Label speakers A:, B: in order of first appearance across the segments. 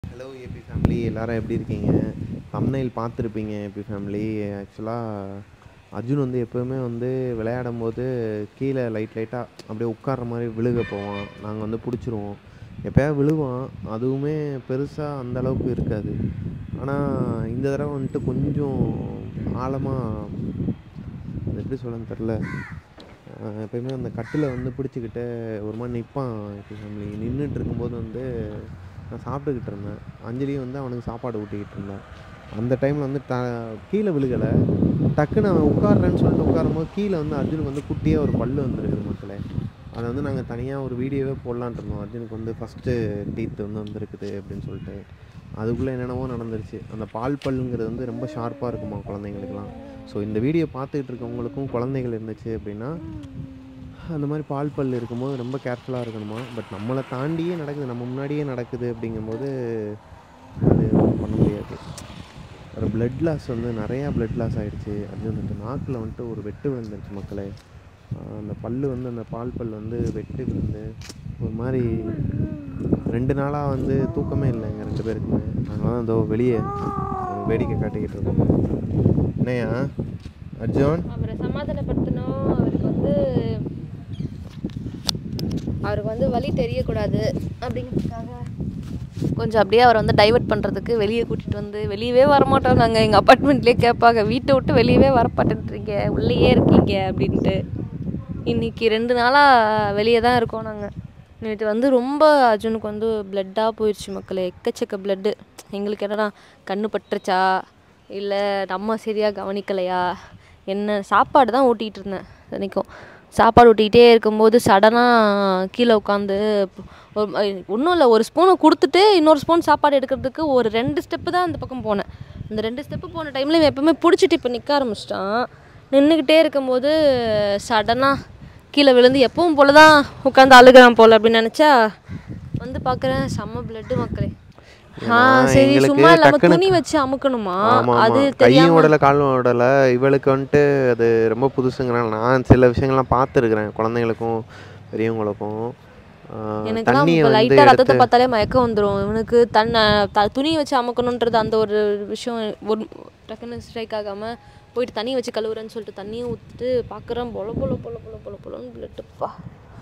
A: Hello AB family எல்லாரும் எப்படி இருக்கீங்க thumbnail பார்த்துருப்பீங்க ஏபி ஃபேமிலி ஆக்சுவலாக அர்ஜுன் வந்து எப்போவுமே வந்து விளையாடும் போது கீழே லைட் லைட்டாக அப்படியே உட்கார்ற மாதிரி விழுக போவான் நாங்கள் வந்து பிடிச்சிருவோம் எப்போயாவது விழுவான் அதுவுமே பெருசாக அந்த அளவுக்கு இருக்காது ஆனால் இந்த தடவை வந்துட்டு கொஞ்சம் ஆழமாக அது எப்படி சொல்லன்னு தெரில எப்பயுமே அந்த கட்டில் வந்து பிடிச்சிக்கிட்டு ஒரு மாதிரி நிற்பான் இப்போ ஃபேமிலி நின்றுட்டு இருக்கும்போது வந்து நான் சாப்பிட்டுக்கிட்டு இருந்தேன் அஞ்சலியும் வந்து அவனுக்கு சாப்பாடு ஊட்டிக்கிட்டு இருந்தேன் அந்த டைமில் வந்து ட கீழே விழுகலை டக்குன்னு அவன் உட்காடுறேன்னு சொல்லிட்டு உட்காரும்போது கீழே வந்து அர்ஜுனுக்கு வந்து குட்டியாக ஒரு பல்லு வந்துருக்குது மக்களே அதை வந்து நாங்கள் தனியாக ஒரு வீடியோவே போடலான்ட்டு இருந்தோம் அர்ஜுனுக்கு வந்து ஃபஸ்ட்டு டீத் வந்து வந்திருக்குது அப்படின்னு சொல்லிட்டு அதுக்குள்ளே என்னென்னவோ நடந்துருச்சு அந்த பால் பல்லுங்கிறது வந்து ரொம்ப ஷார்ப்பாக இருக்குமா குழந்தைங்களுக்குலாம் ஸோ இந்த வீடியோ பார்த்துக்கிட்டு இருக்கவங்களுக்கும் குழந்தைகள் இருந்துச்சு அப்படின்னா அந்த மாதிரி பால் பல் இருக்கும்போது ரொம்ப கேர்ஃபுல்லாக இருக்கணுமா பட் நம்மளை தாண்டியே நடக்குது நம்ம முன்னாடியே நடக்குது அப்படிங்கும்போது அது ஒண்ணும் பண்ண முடியாது ஒரு பிளட் லாஸ் வந்து நிறையா பிளட் லாஸ் ஆகிடுச்சு அர்ஜுனுக்கு நாக்கில் வந்துட்டு ஒரு வெட்டு விழுந்துருச்சு மக்களே ஆஹ் அந்த பல்லு வந்து அந்த பால் பல் வந்து வெட்டு விழுந்து ஒரு மாதிரி ரெண்டு நாளாக வந்து தூக்கமே இல்லை எங்கள் ரெண்டு பேருக்குமே நாங்கள் தான் இதோ வெளியே ஒரு வேடிக்கை காட்டிக்கிட்டு இருக்கோம் என்னையா அர்ஜுன்
B: அவரை சமாதானப்படுத்தணும் அவருக்கு வந்து அவருக்கு வந்து வழி தெரியக்கூடாது அப்படிங்கிறதுக்காக கொஞ்சம் அப்படியே அவரை வந்து டைவர்ட் பண்ணுறதுக்கு வெளியே கூட்டிகிட்டு வந்து வெளியவே வரமாட்டோம் நாங்கள் எங்கள் அப்பார்ட்மெண்ட்லேயே கேட்பாங்க வீட்டை விட்டு வெளியவே வரப்பாட்டுன்றீங்க உள்ளேயே இருக்கீங்க அப்படின்ட்டு இன்னைக்கு ரெண்டு நாளாக வெளியே தான் இருக்கோம் நாங்கள் நேற்று வந்து ரொம்ப அர்ஜுனுக்கு வந்து பிளட்டாக போயிடுச்சு மக்களே எக்கச்சக்க பிளட்டு எங்களுக்கு என்னன்னா கண்ணு பட்டுருச்சா இல்லை நம்ம சரியாக கவனிக்கலையா என்ன சாப்பாடு தான் ஊட்டிகிட்டு இருந்தேன் தினைக்கும் சாப்பாடு ஊட்டிக்கிட்டே இருக்கும்போது சடனாக கீழே உட்காந்து ஒன்றும் இல்லை ஒரு ஸ்பூனை கொடுத்துட்டு இன்னொரு ஸ்பூன் சாப்பாடு எடுக்கிறதுக்கு ஒரு ரெண்டு ஸ்டெப்பு தான் அந்த பக்கம் போனேன் அந்த ரெண்டு ஸ்டெப்பு போன டைமில் இவன் எப்பவுமே பிடிச்சிட்டு இப்போ நிற்க ஆரம்பிச்சிட்டான் நின்றுக்கிட்டே இருக்கும்போது சடனாக கீழே விழுந்து எப்பவும் போல தான் உட்காந்து அழுகிறான் போல அப்படின்னு நினச்சா வந்து பார்க்குறேன் செம்ம பிளட்டு மக்களே ஆ
A: ஏன்னா
B: சரி
A: எங்களுக்கு
B: சும்மா இல்லாம
A: டக்குனு-
B: துணி வச்சு அமுக்கணுமா
A: ஆமா
B: அது
A: ஆமா கையும்
B: தெரியாம
A: ஓடலை காலும் ஓடலை இவளுக்கு வந்துட்டு அது ரொம்ப புதுசுங்கிறனால நான் சில விஷயங்கள்லாம் பார்த்துருக்குறேன் குழந்தைங்களுக்கும் பெரியவங்களுக்கும் ஆஹ்
B: எனக்குலாம்
A: தண்ணியை
B: இப்போ
A: வந்து
B: லைட்டாக ரத்தத்தை
A: எடுத்து
B: பார்த்தாலே மயக்கம் வந்துடும் இவனுக்கு தன்னை த துணி வச்சு அமுக்கணுன்றது அந்த ஒரு விஷயம் ஒரு டக்குன்னு ஸ்ட்ரைக் ஆகாமல் போயிட்டு தண்ணி வச்சு கழுவுறேன்னு சொல்லிட்டு தண்ணியை ஊற்றிட்டு பார்க்குறேன் பொல பொல பொல பொல பொல பொலன்னு பிளட்டுப்பா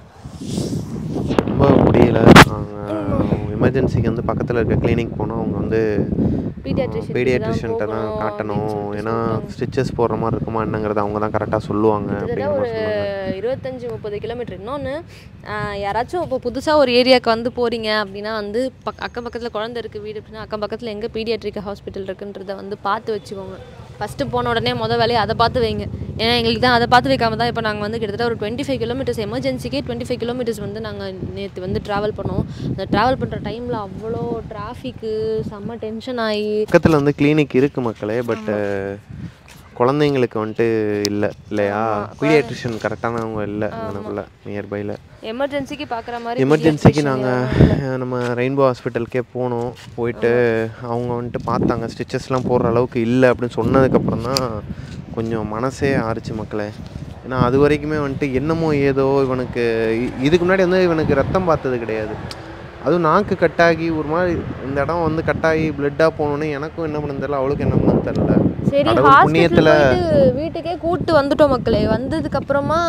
A: ரொம்ப முடியல நாங்கள் எமர்ஜென்சிக்கு வந்து பக்கத்தில் இருக்க கிளினிக் போனோம் அவங்க வந்து
B: Pediatrician
A: பீடியாட்ரிஷன்ட்ட தான்
B: போகணும்
A: காட்டணும்
B: அப்படின்னு சொல்லிட்டு
A: ஏன்னா
B: சொல்லிட்டாங்க.
A: ஸ்டிச்சஸ் போடுற மாதிரி இருக்குமா என்னங்கிறத அவங்க தான் கரெக்டாக சொல்லுவாங்க
B: கிட்டத்தட்ட
A: அப்படிங்கிற
B: ஒரு
A: மாதிரி சொன்னாங்க
B: இருபத்தஞ்சி முப்பது கிலோமீட்டர் இன்னொன்று யாராச்சும் இப்போ புதுசாக ஒரு ஏரியாவுக்கு வந்து போகிறீங்க அப்படின்னா வந்து பக் அக்கம் பக்கத்தில் குழந்தை இருக்குது வீடு அப்படின்னா அக்கம் பக்கத்தில் எங்கே பீடியாட்ரிக் ஹாஸ்பிட்டல் இருக்குன்றத வந்து பார்த்து வச்சுக்கோங்க ஃபஸ்ட்டு போன உடனே மொதல் வேலையை அதை பார்த்து வைங்க ஏன்னா எங்களுக்கு தான் அதை பார்த்து வைக்காம தான் இப்போ நாங்கள் வந்து கிட்டத்தட்ட ஒரு டுவெண்ட்டி ஃபைவ் கிலோமீட்டர்ஸ் எமர்ஜென்சிக்கே டுவெண்ட்டி ஃபைவ் கிலோமீட்டர்ஸ் வந்து நாங்கள் நேற்று வந்து ட்ராவல் பண்ணோம் அந்த ட்ராவல் பண்ணுற டைமில் அவ்வளோ டிராஃபிக்கு செம்ம டென்ஷன் ஆகி
A: பக்கத்தில் வந்து கிளினிக் இருக்குது மக்களே பட் குழந்தைங்களுக்கு வந்துட்டு இல்லை இல்லையா பீடியாட்ரிஷியன் கரெக்டானவங்க இல்லை எனக்குள்ள நியர்பையில்
B: எமர்ஜென்சிக்கு பார்க்குற மாதிரி
A: எமர்ஜென்சிக்கு
B: pediatrician
A: நாங்கள் நம்ம ரெயின்போ ஹாஸ்பிட்டலுக்கே போனோம் போயிட்டு அவங்க வந்துட்டு பார்த்தாங்க ஸ்டிச்சஸ்லாம் போடுற அளவுக்கு இல்லை அப்படின்னு சொன்னதுக்கப்புறம் தான் கொஞ்சம் மனசே ஆறுச்சு மக்களே ஏன்னா அது வரைக்குமே வந்துட்டு என்னமோ ஏதோ இவனுக்கு இ- இதுக்கு முன்னாடி வந்து இவனுக்கு ரத்தம் பார்த்தது கிடையாது அதுவும் நாக்கு கட்டாகி ஒரு மாதிரி இந்த இடம் வந்து கட்டாகி பிளட்டாக போகணுன்னு எனக்கும் என்ன பண்ணு தெரியல அவளுக்கும் என்ன பண்ணு தெரில
B: சரி
A: கடவுள்
B: ஹாஸ்பிட்டல்
A: புண்ணியத்துல-
B: போயிட்டு வீட்டுக்கே கூட்டு வந்துட்டோம் மக்களே வந்ததுக்கு அப்புறமா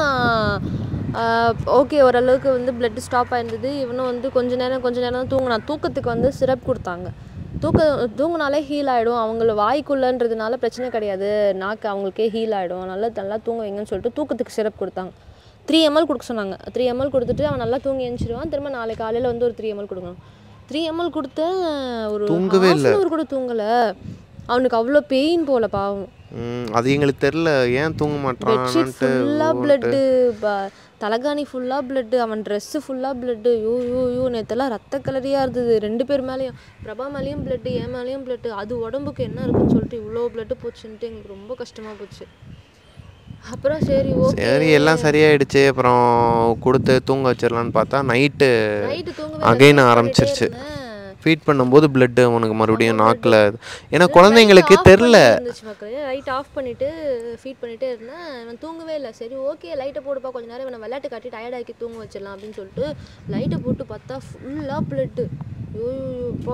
B: ஓகே ஓரளவுக்கு வந்து பிளட் ஸ்டாப் ஆயிருந்தது இவனும் வந்து கொஞ்ச நேரம் கொஞ்ச நேரம் தான் தூங்கினான் தூக்கத்துக்கு வந்து சிரப் கொடுத்தாங்க தூக்க தூங்கினாலே ஹீல் ஆகிடும் அவங்கள வாய்க்குள்ளன்றதுனால பிரச்சனை கிடையாது நாக்கு அவங்களுக்கே ஹீல் ஆகிடும் நல்லா நல்லா தூங்க வைங்கன்னு சொல்லிட்டு தூக்கத்துக்கு சிரப் கொடுத்தாங்க த்ரீ எம்எல் கொடுக்க சொன்னாங்க த்ரீ எம்எல் கொடுத்துட்டு அவன் நல்லா தூங்கி எழுந்திருவான் திரும்ப நாளைக்கு காலையில் வந்து ஒரு த்ரீ எம்எல் கொடுக்கணும் த்ரீ எம்எல் கொடுத்த ஒரு
A: தூங்கவே
B: half an hour கூட தூங்கலை அவனுக்கு அவ்வளோ பெயின் போல பாவம்
A: ம், அது எங்களுக்கு தெரில ஏன் தூங்க
B: பெட்ஷீட்
A: மாட்டான்ட்டு
B: ஃபுல்லாக பிளட்டு தலகாணி ஃபுல்லாக பிளட்டு அவன் ட்ரெஸ்ஸு ஃபுல்லாக பிளட்டு யூ யூ யூ நேற்றெல்லாம் ரத்த கலரியாக இருந்தது ரெண்டு பேர் மேலேயும் பிரபா மேலேயும் பிளட்டு என் மேலேயும் பிளட்டு அது உடம்புக்கு என்ன இருக்குன்னு சொல்லிட்டு இவ்வளோ பிளட்டு போச்சுன்ட்டு எங்களுக்கு ரொம்ப கஷ்டமாக போச்சு அப்புறம் சரி ஓகே
A: சரி எல்லாம் சரியாயிடுச்சு அப்புறம் கொடுத்து தூங்க வச்சிடலான்னு பார்த்தா நைட்டு
B: நைட்டு தூங்க
A: அகைன் ஆரம்பிச்சிருச்சு ஃபீட் பண்ணும்போது பிளட்டு அவனுக்கு மறுபடியும் நாக்கில் ஏன்னா குழந்தைங்களுக்கு தெரில
B: இருந்துச்சு மக்களே லைட் ஆஃப் பண்ணிட்டு ஃபீட் பண்ணிட்டே இருந்தேன் இவன் தூங்கவே இல்லை சரி ஓகே லைட்டை போடுப்பா கொஞ்ச நேரம் இவனை விளையாட்டு காட்டி டயர்ட் ஆக்கி தூங்க வச்சிடலாம் அப்படின்னு சொல்லிட்டு லைட்டை போட்டு பார்த்தா ஃபுல்லாக பிளட்டு ஐயோப்பா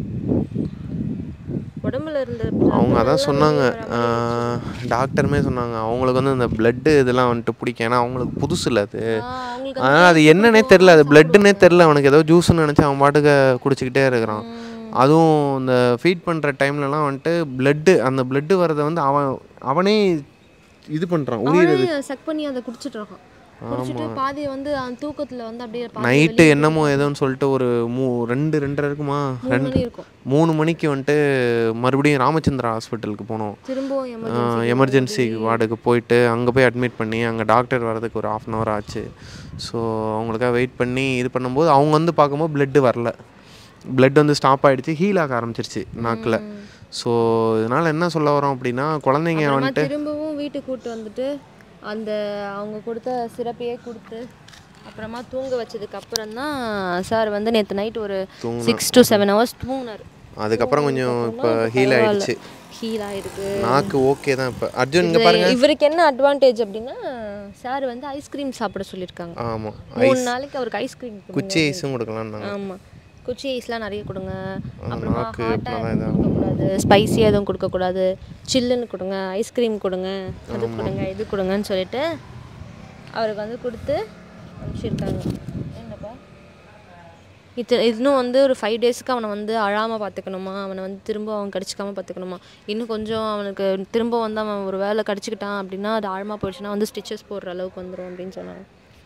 B: உடம்புல இருந்த
A: அவங்க அதான்
B: blood
A: சொன்னாங்க
B: எல்லாம் வெளிய வர மாதிரி
A: டாக்டருமே சொன்னாங்க அவங்களுக்கு வந்து இந்த பிளட்டு இதெல்லாம் வந்துட்டு பிடிக்கும் ஏன்னா அவங்களுக்கு புதுசு இல்லை அது
B: ஆ, அவங்களுக்கு
A: அதனால் அது என்னன்னே தெரில அது பிளட்டுன்னே தெரில அவனுக்கு ஏதோ ஜூஸ்னு நினச்சி அவன் பாட்டுக்கு குடிச்சிக்கிட்டே இருக்கிறான் அதுவும் இந்த ஃபீட் பண்ணுற டைம்லலாம் வந்துட்டு பிளட்டு அந்த பிளட்டு வரதை வந்து அவன் அவனே இது பண்ணுறான் உயிர்
B: அவனே சக் பண்ணி அதை குடிச்சிட்டு இருக்கான் குடிச்சிட்டு பாதியை வந்து அவன் தூக்கத்துல வந்து அப்படியே பாதி
A: நைட்டு என்னமோ ஏதோன்னு சொல்லிட்டு ஒரு மூ ரெண்டு ரெண்டரை இருக்குமா
B: மூணு
A: ரெண்டு
B: மணி இருக்கும்
A: மூணு மணிக்கு வந்துட்டு மறுபடியும் ராமச்சந்திரா ஹாஸ்பிட்டலுக்கு போனோம்
B: திரும்பவும் எமர்ஜென்சி
A: எமர்ஜென்சி வார்டுக்கு போயிட்டு அங்கே போய் அட்மிட் பண்ணி அங்கே டாக்டர் வரதுக்கு ஒரு ஆஃப் அன் ஹவர் ஆச்சு ஸோ அவங்களுக்காக வெயிட் பண்ணி இது பண்ணும்போது அவங்க வந்து பார்க்கும்போது பிளட்டு வரல பிளட் வந்து ஸ்டாப் ஆயிடுச்சு ஹீல் ஆக ஆரம்பிச்சிருச்சு நாக்கில் ஸோ இதனால் என்ன சொல்ல வரோம் அப்படின்னா குழந்தைங்க
B: அப்புறமா
A: வந்துட்டு
B: திரும்பவும் வீட்டுக்கு கூட்டு வந்துட்டு அந்த அவங்க கொடுத்த சிறப்பையே கொடுத்து அப்புறமா தூங்க வச்சதுக்கு அப்புறம் தான் சார் வந்து நேற்று நைட் ஒரு சிக்ஸ் டு செவன் ஹவர்ஸ் தூங்கினார்
A: அதுக்கப்புறம் கொஞ்சம் இப்போ ஹீல் ஆயிடுச்சு
B: ஹீல் ஆயிருக்கு
A: நாக்கு ஓகே தான் இப்போ அர்ஜுன் இங்கே பாருங்க
B: இவருக்கு என்ன அட்வான்டேஜ் அப்படின்னா சார் வந்து ஐஸ்கிரீம் சாப்பிட சொல்லியிருக்காங்க
A: ஆமாம்
B: மூணு நாளைக்கு அவருக்கு ஐஸ்கிரீம்
A: குச்சி ஐஸும் கொடுக்கலான்னாங்க
B: ஆமாம் குச்சி ஐஸ்லாம் நிறைய கொடுங்க அப்புறமா
A: நாக்கு
B: ஹாட்டாக
A: அப்பதான்
B: எதுவும் கொடுக்கக்கூடாது ஸ்பைஸியாக எதுவும் கொடுக்கக்கூடாது சில்லுன்னு கொடுங்க ஐஸ்கிரீம் கொடுங்க அது கொடுங்க இது கொடுங்கன்னு சொல்லிட்டு அவருக்கு வந்து கொடுத்து அனுப்பிச்சிருக்காங்க என்னப்பா இது இன்னும் வந்து ஒரு ஃபைவ் டேஸ்க்கு அவனை வந்து அழாமல் பார்த்துக்கணுமா அவனை வந்து திரும்ப அவன் கடிச்சிக்காம பார்த்துக்கணுமா இன்னும் கொஞ்சம் அவனுக்கு திரும்ப வந்து அவன் ஒரு வேலை கடிச்சிக்கிட்டான் அப்படின்னா அது ஆழமாக போயிடுச்சுன்னா வந்து ஸ்டிச்சஸ் போடுற அளவுக்கு வந்துடும் அப்படின்னு சொன்னாங்க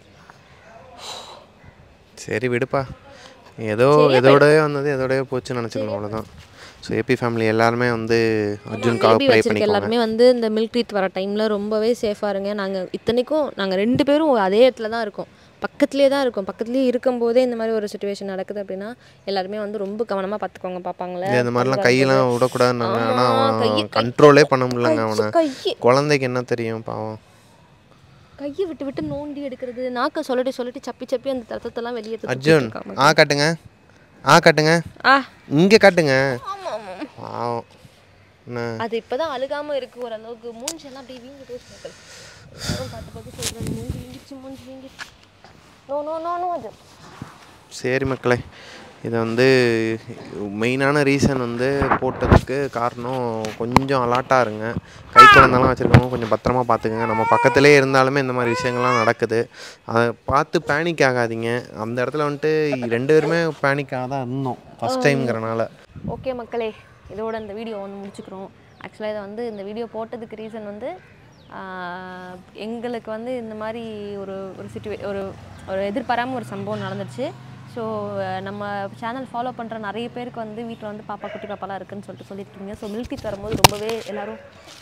A: சரி விடுப்பா ஏதோ எதோடய வந்தது எதோடய போச்சுன்னு நினச்சிக்கணும் அவ்வளோதான் ஸோ ஏபி ஃபேமிலி எல்லாருமே வந்து அர்ஜுனுக்காக
B: பேபி
A: ப்ரே
B: வச்சிருக்க
A: பண்ணிக்கோங்க
B: எல்லாருமே வந்து இந்த மில்க் ட்ரீட் வர டைமில் ரொம்பவே சேஃபாக இருங்க நாங்கள் இத்தனைக்கும் நாங்கள் ரெண்டு பேரும் அதே இடத்துல தான் இருக்கோம் பக்கத்துலேயே தான் இருக்கோம் பக்கத்துலேயே இருக்கும்போதே இந்த மாதிரி ஒரு சுச்சுவேஷன் நடக்குது அப்படின்னா எல்லாருமே வந்து ரொம்ப கவனமாக பார்த்துக்கோங்க பார்ப்பாங்களே
A: இந்த மாதிரிலாம் கையெல்லாம் விடக்கூடாதுன்னாங்க ஆனால்
B: ஆமா,
A: அவன்
B: கையை-
A: கண்ட்ரோலே பண்ண முடியலங்க அவனை
B: கையை
A: குழந்தைக்கு என்ன தெரியும் பாவம்
B: கையை விட்டு விட்டு நோண்டி எடுக்கிறது நாக்கை சொல்லிட்டு சொல்லிட்டு சப்பி சப்பி அந்த ரத்தத்தெல்லாம் வெளியே
A: அர்ஜுன் ஆ காட்டுங்க ஆ காட்டுங்க
B: ஆ
A: இங்கே காட்டுங்க பாவம் என்ன
B: அது இப்பதான் அழுகாம இருக்கு ஓரளவுக்கு மூஞ்செல்லாம் அப்படியே வீங்கி போச்சு மக்கள் எல்லாரும் பார்த்து பார்த்து சொல்றாங்க மூஞ்சி வீங்கிடுச்சு மூஞ்சி வீங்கிடுச்சு நோ நோ நோ நோ அது
A: சரி மக்களே இதை வந்து மெயினான ரீசன் வந்து போட்டதுக்கு காரணம் கொஞ்சம் அலாட்டாக இருங்க கை குழந்தெல்லாம் வச்சுருக்கவங்க கொஞ்சம் பத்திரமா பார்த்துக்கங்க நம்ம பக்கத்துலேயே இருந்தாலுமே இந்த மாதிரி விஷயங்கள்லாம் நடக்குது அதை பார்த்து பேனிக் ஆகாதீங்க அந்த இடத்துல வந்துட்டு ரெண்டு பேருமே பேனிக்காக தான் இருந்தோம் ஃபஸ்ட் டைம்ங்கிறனால
B: ஓகே மக்களே இதோட இந்த வீடியோ வந்து முடிச்சுக்கிறோம் ஆக்சுவலாக இதை வந்து இந்த வீடியோ போட்டதுக்கு ரீசன் வந்து ஆஹ், எங்களுக்கு வந்து இந்த மாதிரி ஒரு ஒரு சிச்சுவே ஒரு ஒரு எதிர்பாராம ஒரு சம்பவம் நடந்துருச்சு ஸோ நம்ம சேனல் ஃபாலோ பண்ணுற நிறைய பேருக்கு வந்து வீட்டில் வந்து பாப்பா குட்டி பாப்பாலாம் இருக்குன்னு சொல்லிட்டு சொல்லியிருக்கீங்க ஸோ மில்க் டீத் வரும்போது ரொம்பவே எல்லாரும்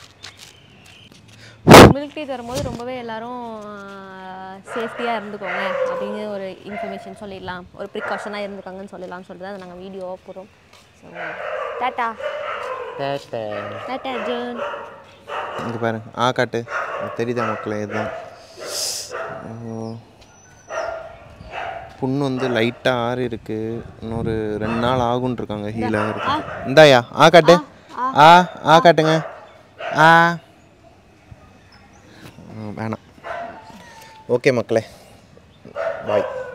B: மில்க் டீத் வரும்போது ரொம்பவே எல்லாரும் சேஃப்டியாக இருந்துக்கோங்க அப்படின்னு ஒரு இன்ஃபர்மேஷன் சொல்லிடலாம் ஒரு ப்ரிகாஷனாக இருந்துக்கோங்கன்னு சொல்லலாம்னு சொல்லிட்டு தான் அதை நாங்கள் வீடியோவாக போகிறோம் ஸோ டாட்டா டாட்டா ஜோன்
A: இங்கே பாருங்க ஆ காட்டு தெரியுதா மக்களே இதுதான் ஓ. புண்ணு வந்து லைட்டாக ஆறி இருக்கு இன்னொரு ரெண்டு நாள் ஆகும்னு இருக்காங்க ஹீலாக இருக்கு இந்தாயா ஆ காட்டு ஆ ஆ காட்டுங்க ஆ ஆ, வேணாம் ஓகே மக்களே பாய்